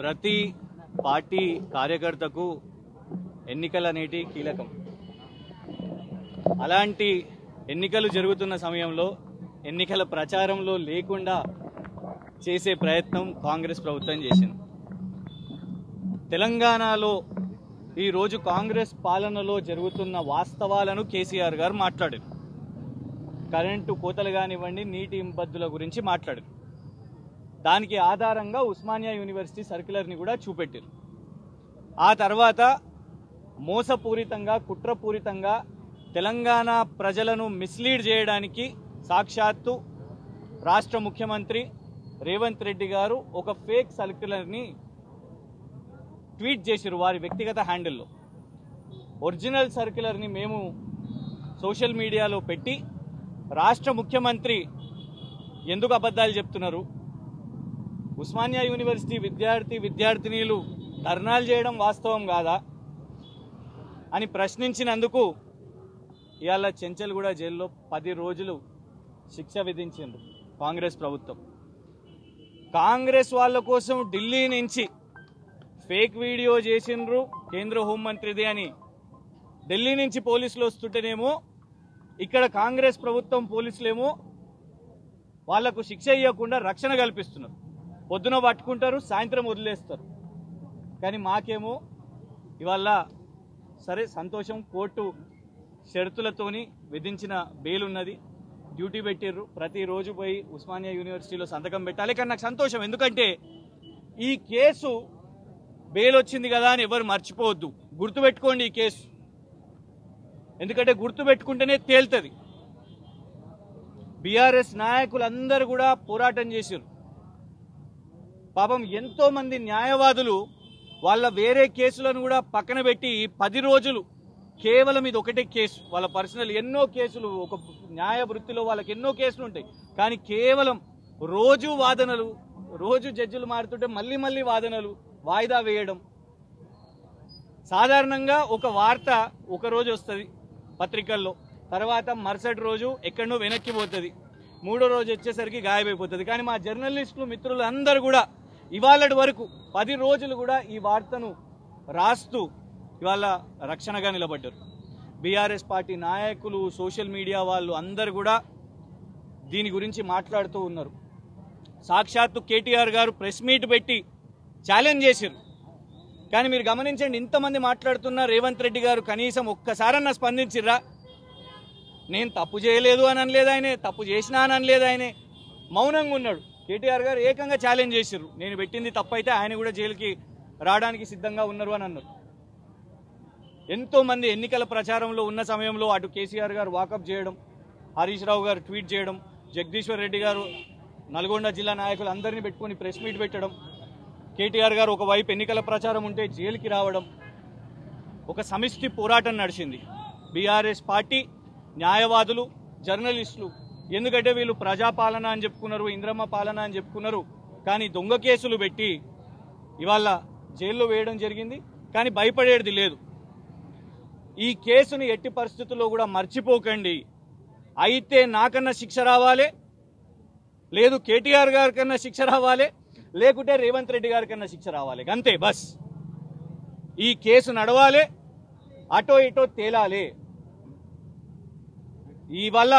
ప్రతి పార్టీ కార్యకర్తకు ఎన్నికలు అనేటి కీలకం అలాంటి ఎన్నికలు జరుగుతున్న సమయంలో ఎన్నికల ప్రచారంలో లేకుండా చేసే ప్రయత్నం కాంగ్రెస్ ప్రభుత్వం చేసింది తెలంగాణలో ఈరోజు కాంగ్రెస్ పాలనలో జరుగుతున్న వాస్తవాలను కేసీఆర్ గారు మాట్లాడారు కరెంటు కోతలు కానివ్వండి నీటి ఇబ్బందుల గురించి మాట్లాడారు దానికి ఆధారంగా ఉస్మానియా యూనివర్సిటీ సర్క్యులర్ని కూడా చూపెట్టారు ఆ తర్వాత మోసపూరితంగా కుట్రపూరితంగా తెలంగాణ ప్రజలను మిస్లీడ్ చేయడానికి సాక్షాత్తు రాష్ట్ర ముఖ్యమంత్రి రేవంత్ రెడ్డి గారు ఒక ఫేక్ సర్క్యులర్ని ట్వీట్ చేశారు వారి వ్యక్తిగత హ్యాండిల్లో ఒరిజినల్ సర్క్యులర్ని మేము సోషల్ మీడియాలో పెట్టి రాష్ట్ర ముఖ్యమంత్రి ఎందుకు అబద్ధాలు చెప్తున్నారు ఉస్మానియా యూనివర్సిటీ విద్యార్థి విద్యార్థినీలు ధర్నాలు చేయడం వాస్తవం కాదా అని ప్రశ్నించినందుకు ఇవాళ చెంచల్గూడ జైల్లో పది రోజులు శిక్ష విధించింది కాంగ్రెస్ ప్రభుత్వం కాంగ్రెస్ వాళ్ళ కోసం ఢిల్లీ నుంచి ఫేక్ వీడియో చేసిండ్రు కేంద్ర హోంమంత్రిది అని ఢిల్లీ నుంచి పోలీసులు వస్తుంటేనేమో ఇక్కడ కాంగ్రెస్ ప్రభుత్వం పోలీసులేమో వాళ్లకు శిక్ష ఇవ్వకుండా రక్షణ కల్పిస్తున్నారు పొద్దున పట్టుకుంటారు సాయంత్రం వదిలేస్తారు కానీ మాకేమో ఇవాళ సరే సంతోషం కోర్టు షరతులతోని విధించిన బెయిల్ ఉన్నది డ్యూటీ పెట్టిర్రు ప్రతిరోజు పోయి ఉస్మానియా యూనివర్సిటీలో సంతకం పెట్టాలి కానీ నాకు సంతోషం ఎందుకంటే ఈ కేసు బెయిల్ వచ్చింది కదా అని ఎవరు మర్చిపోవద్దు గుర్తుపెట్టుకోండి ఈ కేసు ఎందుకంటే గుర్తు పెట్టుకుంటేనే తేలుతుంది బీఆర్ఎస్ నాయకులందరూ కూడా పోరాటం చేశారు పాపం ఎంతో మంది న్యాయవాదులు వాళ్ళ వేరే కేసులను కూడా పక్కన పెట్టి పది రోజులు కేవలం ఇది ఒకటే కేసు వాళ్ళ పర్సనల్ ఎన్నో కేసులు ఒక న్యాయ వృత్తిలో వాళ్ళకి ఎన్నో కేసులు ఉంటాయి కానీ కేవలం రోజు వాదనలు రోజు జడ్జిలు మారుతుంటే మళ్ళీ మళ్ళీ వాదనలు వాయిదా వేయడం సాధారణంగా ఒక వార్త ఒక రోజు వస్తుంది పత్రికల్లో తర్వాత మరుసటి రోజు ఎక్కడనో వెనక్కి పోతుంది మూడో రోజు వచ్చేసరికి గాయమైపోతుంది కానీ మా జర్నలిస్టులు మిత్రులు అందరూ కూడా ఇవాళటి వరకు పది రోజులు కూడా ఈ వార్తను రాస్తూ ఇవాళ రక్షణగా నిలబడ్డారు బీఆర్ఎస్ పార్టీ నాయకులు సోషల్ మీడియా వాళ్ళు అందరు కూడా దీని గురించి మాట్లాడుతూ ఉన్నారు సాక్షాత్తు కేటీఆర్ గారు ప్రెస్ మీట్ పెట్టి ఛాలెంజ్ చేశారు కానీ మీరు గమనించండి ఇంతమంది మాట్లాడుతున్న రేవంత్ రెడ్డి గారు కనీసం ఒక్కసారన్నా స్పందించిర్రా నేను తప్పు చేయలేదు అని అనలేదు ఆయనే తప్పు చేసినా అని అనలేదు ఆయనే మౌనంగా ఉన్నాడు కేటీఆర్ గారు ఏకంగా ఛాలెంజ్ చేసిర్రు నేను పెట్టింది తప్పు అయితే ఆయన కూడా జైలుకి రావడానికి సిద్ధంగా ఉన్నారు అని అన్నారు ఎంతో మంది ఎన్నికల ప్రచారంలో ఉన్న సమయంలో అటు కేసీఆర్ గారు వాకప్ చేయడం హరీష్ రావు గారు ట్వీట్ చేయడం జగదీశ్వర్ రెడ్డి గారు నల్గొండ జిల్లా నాయకులు అందరినీ పెట్టుకొని ప్రెస్ మీట్ పెట్టడం కేటీఆర్ గారు ఒకవైపు ఎన్నికల ప్రచారం ఉంటే జైలుకి రావడం ఒక సమిష్టి పోరాటం నడిచింది బీఆర్ఎస్ పార్టీ న్యాయవాదులు జర్నలిస్టులు ఎందుకంటే వీళ్ళు ప్రజాపాలన అని చెప్పుకున్నారు ఇంద్రమ్మ పాలన అని చెప్పుకున్నారు కానీ దొంగ కేసులు పెట్టి ఇవాళ జైల్లో వేయడం జరిగింది కానీ భయపడేది లేదు ఈ కేసుని ఎట్టి పరిస్థితుల్లో కూడా మర్చిపోకండి అయితే నాకన్నా శిక్ష రావాలి లేదు కేటీఆర్ గారి కన్నా శిక్ష రావాలి లేకుంటే రేవంత్ రెడ్డి గారి కన్నా శిక్ష రావాలి అంతే బస్ ఈ కేసు నడవాలి అటో ఇటో తేలాలి ఈ వల్ల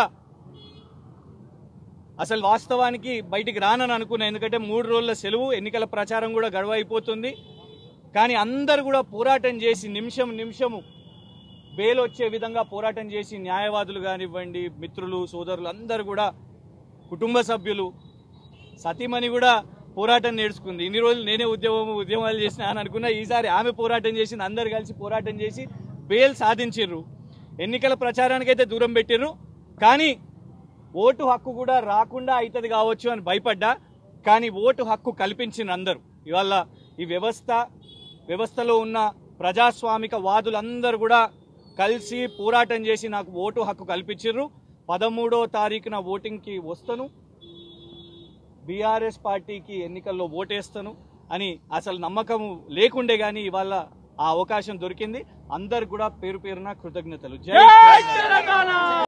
అసలు వాస్తవానికి బయటికి రానని అనుకున్నా ఎందుకంటే మూడు రోజుల సెలవు ఎన్నికల ప్రచారం కూడా గడువు అయిపోతుంది కానీ అందరు కూడా పోరాటం చేసి నిమిషం నిమిషము బెయిల్ వచ్చే విధంగా పోరాటం చేసి న్యాయవాదులు కానివ్వండి మిత్రులు సోదరులు అందరూ కూడా కుటుంబ సభ్యులు సతీమణి కూడా పోరాటం నేర్చుకుంది ఇన్ని రోజులు నేనే ఉద్యమం ఉద్యమాలు చేసిన అని అనుకున్నా ఈసారి ఆమె పోరాటం చేసింది అందరు కలిసి పోరాటం చేసి బెయిల్ సాధించిర్రు ఎన్నికల ప్రచారానికైతే దూరం పెట్టిర్రు కానీ ఓటు హక్కు కూడా రాకుండా అవుతుంది కావచ్చు అని భయపడ్డా కానీ ఓటు హక్కు కల్పించింది అందరూ ఇవాళ ఈ వ్యవస్థ వ్యవస్థలో ఉన్న ప్రజాస్వామిక వాదులందరూ కూడా కలిసి పోరాటం చేసి నాకు ఓటు హక్కు కల్పించిర్రు పదమూడో తారీఖున ఓటింగ్కి వస్తాను బీఆర్ఎస్ పార్టీకి ఎన్నికల్లో ఓటేస్తాను అని అసలు నమ్మకం లేకుండే కానీ ఇవాళ ఆ అవకాశం దొరికింది అందరు కూడా పేరు పేరున కృతజ్ఞతలు జై తెలంగాణ